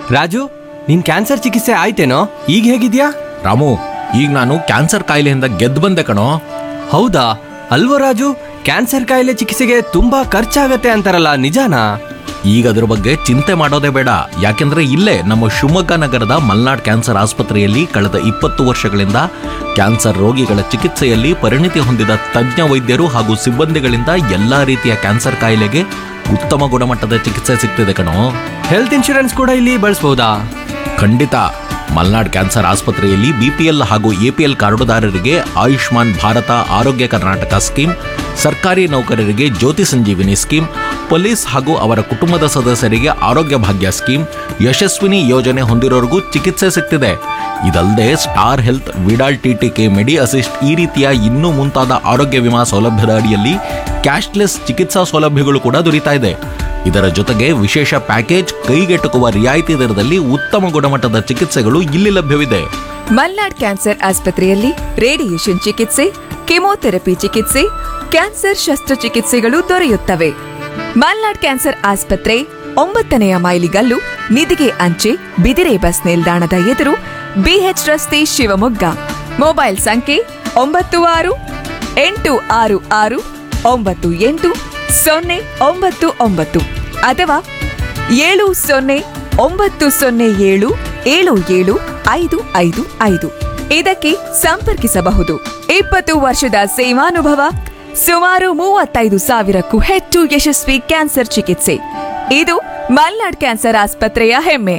ರಾಜು ನಿನ್ ಕ್ಯಾನ್ಸರ್ ಚಿಕಿತ್ಸೆ ಆಯ್ತೇನೋ ಈಗ ಹೇಗಿದ್ಯಾ ರಾಮು ಈಗ ನಾನು ಕ್ಯಾನ್ಸರ್ ಕಾಯಿಲೆಯಿಂದ ಗೆದ್ದು ಬಂದೆ ಕಣೋ ಹೌದಾ ಅಲ್ವೋ ರಾಜು ಕ್ಯಾನ್ಸರ್ ಕಾಯಿಲೆ ಚಿಕಿತ್ಸೆಗೆ ತುಂಬಾ ಖರ್ಚಾಗತ್ತೆ ಅಂತಾರಲ್ಲ ನಿಜಾನಾ ಈಗ ಅದ್ರ ಬಗ್ಗೆ ಚಿಂತೆ ಮಾಡೋದೇ ಬೇಡ ಯಾಕೆಂದ್ರೆ ಇಲ್ಲೇ ನಮ್ಮ ಶಿವಮೊಗ್ಗ ನಗರದ ಮಲ್ನಾಡ್ ಕ್ಯಾನ್ಸರ್ ಆಸ್ಪತ್ರೆಯಲ್ಲಿ ಕಳೆದ ಇಪ್ಪತ್ತು ವರ್ಷಗಳಿಂದ ಕ್ಯಾನ್ಸರ್ ರೋಗಿಗಳ ಚಿಕಿತ್ಸೆಯಲ್ಲಿ ಪರಿಣಿತಿ ಹೊಂದಿದ ತಜ್ಞ ವೈದ್ಯರು ಹಾಗೂ ಸಿಬ್ಬಂದಿಗಳಿಂದ ಎಲ್ಲಾ ರೀತಿಯ ಕ್ಯಾನ್ಸರ್ ಕಾಯಿಲೆಗೆ ಉತ್ತಮ ಗುಣಮಟ್ಟದ ಚಿಕಿತ್ಸೆ ಸಿಗ್ತಿದೆ ಕಣೋ ಹೆಲ್ತ್ ಇನ್ಶೂರೆನ್ಸ್ ಕೂಡ ಇಲ್ಲಿ ಬಳಸ್ಬೋದಾ ಖಂಡಿತ ಮಲ್ನಾಡ್ ಕ್ಯಾನ್ಸರ್ ಆಸ್ಪತ್ರೆಯಲ್ಲಿ ಬಿಪಿಎಲ್ ಹಾಗೂ ಎಪಿಎಲ್ ಕಾರ್ಡುದಾರರಿಗೆ ಆಯುಷ್ಮಾನ್ ಭಾರತ ಆರೋಗ್ಯ ಕರ್ನಾಟಕ ಸ್ಕೀಮ್ ಸರ್ಕಾರಿ ನೌಕರರಿಗೆ ಜ್ಯೋತಿ ಸಂಜೀವಿನಿ ಸ್ಕೀಮ್ ಪೊಲೀಸ್ ಹಾಗೂ ಅವರ ಕುಟುಂಬದ ಸದಸ್ಯರಿಗೆ ಆರೋಗ್ಯ ಭಾಗ್ಯ ಸ್ಕೀಮ್ ಯಶಸ್ವಿನಿ ಯೋಜನೆ ಹೊಂದಿರೋರಿಗೂ ಚಿಕಿತ್ಸೆ ಸಿಗ್ತಿದೆ ಇದಲ್ಲದೆ star health Vidal TTK medi assist ಈ ರೀತಿಯ ಇನ್ನೂ ಮುಂತಾದ ಆರೋಗ್ಯ ವಿಮಾ ಸೌಲಭ್ಯದ ಅಡಿಯಲ್ಲಿ ಕ್ಯಾಶ್ಲೆಸ್ ಚಿಕಿತ್ಸಾ ಸೌಲಭ್ಯಗಳು ಕೂಡ ದೊರೀತಾ ಇದೆ ಇದರ ಜೊತೆಗೆ ವಿಶೇಷ ಪ್ಯಾಕೇಜ್ ಕೈಗೆಟುಕುವ ರಿಯಾಯಿತಿ ದರದಲ್ಲಿ ಉತ್ತಮ ಗುಣಮಟ್ಟದ ಚಿಕಿತ್ಸೆಗಳು ಇಲ್ಲಿ ಲಭ್ಯವಿದೆ ಮಲ್ನಾಡ್ ಕ್ಯಾನ್ಸರ್ ಆಸ್ಪತ್ರೆಯಲ್ಲಿ ರೇಡಿಯೇಷನ್ ಚಿಕಿತ್ಸೆ ಕೆಮೊಥೆರಪಿ ಚಿಕಿತ್ಸೆ ಕ್ಯಾನ್ಸರ್ ಶಸ್ತ್ರಚಿಕಿತ್ಸೆಗಳು ದೊರೆಯುತ್ತವೆ ಮಲ್ನಾಡ್ ಕ್ಯಾನ್ಸರ್ ಆಸ್ಪತ್ರೆ ಒಂಬತ್ತನೆಯ ಮೈಲಿಗಲ್ಲು ನಿಧಿಗೆ ಅಂಚೆ ಬಿದಿರೆ ಬಸ್ ನಿಲ್ದಾಣದ ಎದುರು ಬಿಎಚ್ ರಸ್ತೆ ಶಿವಮೊಗ್ಗ ಮೊಬೈಲ್ ಸಂಖ್ಯೆ ಒಂಬತ್ತು ಆರು ಎಂಟು ಆರು ಆರು ಒಂಬತ್ತು ಎಂಟು ಸೊನ್ನೆ ಒಂಬತ್ತು ಒಂಬತ್ತು ಅಥವಾ ಏಳು ಸೊನ್ನೆ ಒಂಬತ್ತು ಸೊನ್ನೆ ಏಳು ಏಳು ಏಳು ಐದು ಐದು ಐದು ಇದಕ್ಕೆ ಸಂಪರ್ಕಿಸಬಹುದು ಇಪ್ಪತ್ತು ವರ್ಷದ ಸೇವಾನುಭವ ಸುಮಾರು ಮೂವತ್ತೈದು ಸಾವಿರಕ್ಕೂ ಹೆಚ್ಚು ಯಶಸ್ವಿ ಕ್ಯಾನ್ಸರ್ ಚಿಕಿತ್ಸೆ ಇದು ಮಲ್ನಾಡ್ ಕ್ಯಾನ್ಸರ್ ಆಸ್ಪತ್ರೆಯ ಹೆಮ್ಮೆ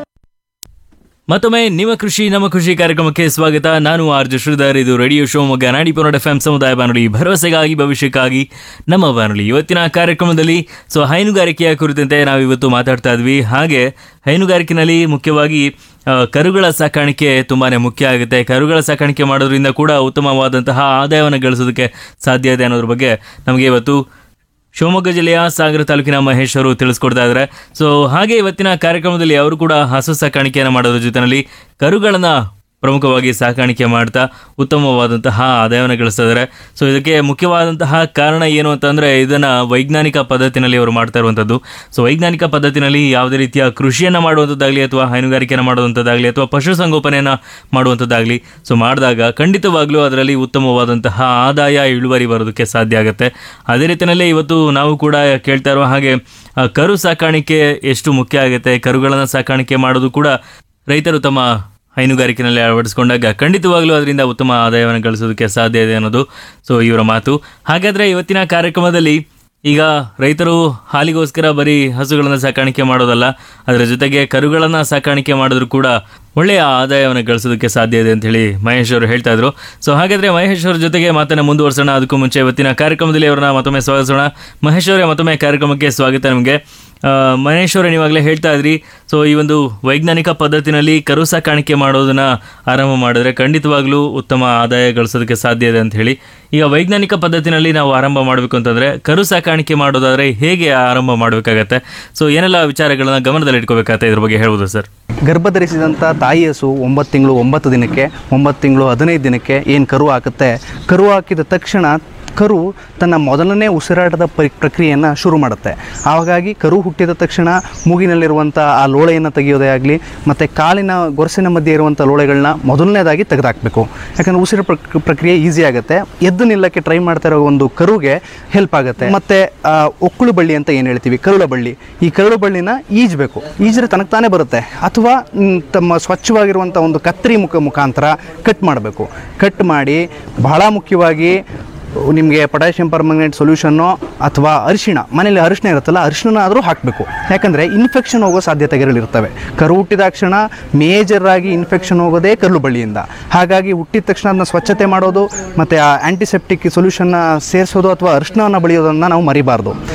ಮತ್ತೊಮ್ಮೆ ನಿಮ್ಮ ಕೃಷಿ ನಮ್ಮ ಕೃಷಿ ಕಾರ್ಯಕ್ರಮಕ್ಕೆ ಸ್ವಾಗತ ನಾನು ಆರ್ ಜೆ ಶ್ರೀಧರ್ ಇದು ರೇಡಿಯೋ ಶಿವಮೊಗ್ಗ ನಾಡಿ ಪನ್ನಡ ಎಫ್ ಎಂ ಸಮುದಾಯ ಬಾನುಲಿ ಭರವಸೆಗಾಗಿ ಭವಿಷ್ಯಕ್ಕಾಗಿ ನಮ್ಮ ಬಾನುಲಿ ಇವತ್ತಿನ ಕಾರ್ಯಕ್ರಮದಲ್ಲಿ ಸೊ ಹೈನುಗಾರಿಕೆಯ ಕುರಿತಂತೆ ನಾವು ಇವತ್ತು ಮಾತಾಡ್ತಾ ಇದ್ವಿ ಹಾಗೆ ಹೈನುಗಾರಿಕೆನಲ್ಲಿ ಮುಖ್ಯವಾಗಿ ಆ, ಕರುಗಳ ಸಾಕಾಣಿಕೆ ತುಂಬಾನೇ ಮುಖ್ಯ ಆಗುತ್ತೆ ಕರುಗಳ ಸಾಕಾಣಿಕೆ ಮಾಡೋದ್ರಿಂದ ಕೂಡ ಉತ್ತಮವಾದಂತಹ ಆದಾಯವನ್ನು ಗಳಿಸೋದಕ್ಕೆ ಸಾಧ್ಯ ಇದೆ ಅನ್ನೋದ್ರ ಬಗ್ಗೆ ನಮಗೆ ಇವತ್ತು ಶಿವಮೊಗ್ಗ ಜಿಲ್ಲೆಯ ಸಾಗರ ತಾಲೂಕಿನ ಮಹೇಶ್ ಅವರು ತಿಳಿಸ್ಕೊಡ್ತಾ ಇದ್ದಾರೆ ಸೊ ಹಾಗೆ ಇವತ್ತಿನ ಕಾರ್ಯಕ್ರಮದಲ್ಲಿ ಅವರು ಕೂಡ ಹಸು ಸಾಕಾಣಿಕೆಯನ್ನು ಮಾಡೋದ್ರ ಜೊತೆಯಲ್ಲಿ ಕರುಗಳನ್ನ ಪ್ರಮುಖವಾಗಿ ಸಾಕಾಣಿಕೆ ಮಾಡ್ತಾ ಉತ್ತಮವಾದಂತಹ ಆದಾಯವನ್ನು ಗಳಿಸ್ತಾ ಇದ್ದಾರೆ ಸೊ ಇದಕ್ಕೆ ಮುಖ್ಯವಾದಂತಹ ಕಾರಣ ಏನು ಅಂತಂದ್ರೆ ಇದನ್ನ ವೈಜ್ಞಾನಿಕ ಪದ್ಧತಿನಲ್ಲಿ ಅವರು ಮಾಡ್ತಾ ಇರುವಂಥದ್ದು ಸೊ ವೈಜ್ಞಾನಿಕ ಪದ್ಧತಿನಲ್ಲಿ ಯಾವುದೇ ರೀತಿಯ ಕೃಷಿಯನ್ನು ಮಾಡುವಂಥದ್ದಾಗಲಿ ಅಥವಾ ಹೈನುಗಾರಿಕೆಯನ್ನು ಮಾಡುವಂಥದ್ದಾಗಲಿ ಅಥವಾ ಪಶುಸಂಗೋಪನೆಯನ್ನು ಮಾಡುವಂಥದ್ದಾಗಲಿ ಸೊ ಮಾಡಿದಾಗ ಖಂಡಿತವಾಗ್ಲೂ ಅದರಲ್ಲಿ ಉತ್ತಮವಾದಂತಹ ಆದಾಯ ಇಳುವರಿ ಬರೋದಕ್ಕೆ ಸಾಧ್ಯ ಆಗುತ್ತೆ ಅದೇ ರೀತಿಯಲ್ಲೇ ಇವತ್ತು ನಾವು ಕೂಡ ಕೇಳ್ತಾ ಇರೋ ಹಾಗೆ ಆ, ಕರು ಸಾಕಾಣಿಕೆ ಎಷ್ಟು ಮುಖ್ಯ ಆಗುತ್ತೆ ಕರುಗಳನ್ನು ಸಾಕಾಣಿಕೆ ಮಾಡೋದು ಕೂಡ ರೈತರು ತಮ್ಮ ಹೈನುಗಾರಿಕೆನಲ್ಲಿ ಅಳವಡಿಸಿಕೊಂಡಾಗ ಖಂಡಿತವಾಗ್ಲೂ ಅದರಿಂದ ಉತ್ತಮ ಆದಾಯವನ್ನು ಗಳಿಸೋದಕ್ಕೆ ಸಾಧ್ಯ ಇದೆ ಅನ್ನೋದು ಸೊ ಇವರ ಮಾತು ಹಾಗಾದ್ರೆ ಇವತ್ತಿನ ಕಾರ್ಯಕ್ರಮದಲ್ಲಿ ಈಗ ರೈತರು ಹಾಲಿಗೋಸ್ಕರ ಬರೀ ಹಸುಗಳನ್ನು ಸಾಕಾಣಿಕೆ ಮಾಡೋದಲ್ಲ ಅದರ ಜೊತೆಗೆ ಕರುಗಳನ್ನು ಸಾಕಾಣಿಕೆ ಮಾಡಿದ್ರು ಕೂಡ ಒಳ್ಳೆಯ ಆದಾಯವನ್ನು ಗಳಿಸೋದಕ್ಕೆ ಸಾಧ್ಯ ಇದೆ ಅಂತ ಹೇಳಿ ಮಹೇಶ್ ಅವರು ಹೇಳ್ತಾ ಇದ್ರು ಸೊ ಹಾಗಾದ್ರೆ ಮಹೇಶ್ ಅವರ ಜೊತೆಗೆ ಮಾತನ್ನ ಮುಂದುವರ್ಸೋಣ ಅದಕ್ಕೂ ಮುಂಚೆ ಇವತ್ತಿನ ಕಾರ್ಯಕ್ರಮದಲ್ಲಿ ಅವರನ್ನ ಮತ್ತೊಮ್ಮೆ ಸ್ವಾಗತಿಸೋಣ ಮಹೇಶ್ ಅವರೇ ಮತ್ತೊಮ್ಮೆ ಕಾರ್ಯಕ್ರಮಕ್ಕೆ ಸ್ವಾಗತ ನಿಮಗೆ ಆ, ಮಹೇಶ್ ಅವರೇ ನೀವಾಗಲೇ ಹೇಳ್ತಾ ಇದ್ರಿ ಸೊ ಈ ಒಂದು ವೈಜ್ಞಾನಿಕ ಪದ್ಧತಿನಲ್ಲಿ ಕರು ಸಾಕಾಣಿಕೆ ಮಾಡೋದನ್ನ ಆರಂಭ ಮಾಡಿದ್ರೆ ಖಂಡಿತವಾಗ್ಲೂ ಉತ್ತಮ ಆದಾಯ ಗಳಿಸೋದಕ್ಕೆ ಸಾಧ್ಯ ಇದೆ ಅಂತ ಹೇಳಿ ಈಗ ವೈಜ್ಞಾನಿಕ ಪದ್ಧತಿನಲ್ಲಿ ನಾವು ಆರಂಭ ಮಾಡಬೇಕು ಅಂತಂದ್ರೆ ಕರು ಸಾಕಾಣಿಕೆ ಮಾಡೋದಾದ್ರೆ ಹೇಗೆ ಆರಂಭ ಮಾಡಬೇಕಾಗತ್ತೆ ಸೊ ಏನೆಲ್ಲ ವಿಚಾರಗಳನ್ನ ಗಮನದಲ್ಲಿ ಇಟ್ಕೋಬೇಕಾಗತ್ತೆ ಇದ್ರ ಬಗ್ಗೆ ಹೇಳ್ಬೋದು ಸರ್ ಗರ್ಭಧರಿಸಿದಂಥ ತಾಯಿ ಹಸು ಒಂಬತ್ತು ತಿಂಗಳು ಒಂಬತ್ತು ದಿನಕ್ಕೆ ಒಂಬತ್ತು ತಿಂಗಳು ಹದಿನೈದು ದಿನಕ್ಕೆ ಏನು ಕರು ಹಾಕುತ್ತೆ ಕರು ಹಾಕಿದ ತಕ್ಷಣ ಕರು ತನ್ನ ಮೊದಲನೇ ಉಸಿರಾಟದ ಪರಿ ಪ್ರಕ್ರಿಯೆಯನ್ನು ಶುರು ಮಾಡುತ್ತೆ ಹಾಗಾಗಿ ಕರು ಹುಟ್ಟಿದ ತಕ್ಷಣ ಮೂಗಿನಲ್ಲಿರುವಂಥ ಆ ಲೋಳೆಯನ್ನು ತೆಗೆಯೋದೇ ಆಗಲಿ ಮತ್ತು ಕಾಲಿನ ಗೊರಸಿನ ಮಧ್ಯೆ ಇರುವಂಥ ಲೋಳೆಗಳನ್ನ ಮೊದಲನೇದಾಗಿ ತೆಗೆದುಹಾಕಬೇಕು ಯಾಕಂದರೆ ಉಸಿರು ಪ್ರಕ್- ಪ್ರಕ್ರಿಯೆ ಈಸಿ ಆಗುತ್ತೆ ಎದ್ದು ನಿಲ್ಲಕ್ಕೆ ಟ್ರೈ ಮಾಡ್ತಾ ಇರೋ ಒಂದು ಕರುಗೆ ಹೆಲ್ಪ್ ಆಗುತ್ತೆ ಮತ್ತು ಒಕ್ಕಳು ಬಳ್ಳಿ ಅಂತ ಏನು ಹೇಳ್ತೀವಿ ಕರುಳ ಬಳ್ಳಿ ಈ ಕರುಳು ಬಳ್ಳಿನ ಈಜಬೇಕು ಈಜಿದ್ರೆ ತನಗೆ ತಾನೇ ಬರುತ್ತೆ ಅಥವಾ ಮ್, ತಮ್ಮ ಸ್ವಚ್ಛವಾಗಿರುವಂಥ ಒಂದು ಕತ್ತರಿ ಮುಖ ಮುಖಾಂತರ ಕಟ್ ಮಾಡಬೇಕು ಕಟ್ ಮಾಡಿ ಬಹಳ ಮುಖ್ಯವಾಗಿ ನಿಮಗೆ ಪೊಟ್ಯಾಷಿಯಂ ಪರ್ಮಂಗನೇಟ್ ಸೊಲ್ಯೂಷನ್ನು ಅಥವಾ ಅರಿಶಿಣ ಮನೇಲಿ ಅರಿಶಿಣ ಇರುತ್ತಲ್ಲ ಅರಿಶಿಣ ಆದರೂ ಹಾಕಬೇಕು ಯಾಕಂದರೆ ಇನ್ಫೆಕ್ಷನ್ ಹೋಗೋ ಸಾಧ್ಯತೆಗಳಿರ್ತವೆ ಕರು ಹುಟ್ಟಿದಾಕ್ಷಣ ಮೇಜರ್ ಆಗಿ ಇನ್ಫೆಕ್ಷನ್ ಹೋಗೋದೇ ಕರುಳು ಬಳ್ಳಿಯಿಂದ ಹಾಗಾಗಿ ಹುಟ್ಟಿದ ತಕ್ಷಣ ಅದನ್ನ ಸ್ವಚ್ಛತೆ ಮಾಡೋದು ಮತ್ತು ಆ ಆ್ಯಂಟಿಸೆಪ್ಟಿಕ್ ಸೊಲ್ಯೂಷನ್ನ ಸೇರಿಸೋದು ಅಥವಾ ಅರಿಶಿಣವನ್ನು ಬಳಿಯೋದನ್ನು ನಾವು ಮರಿಬಾರ್ದು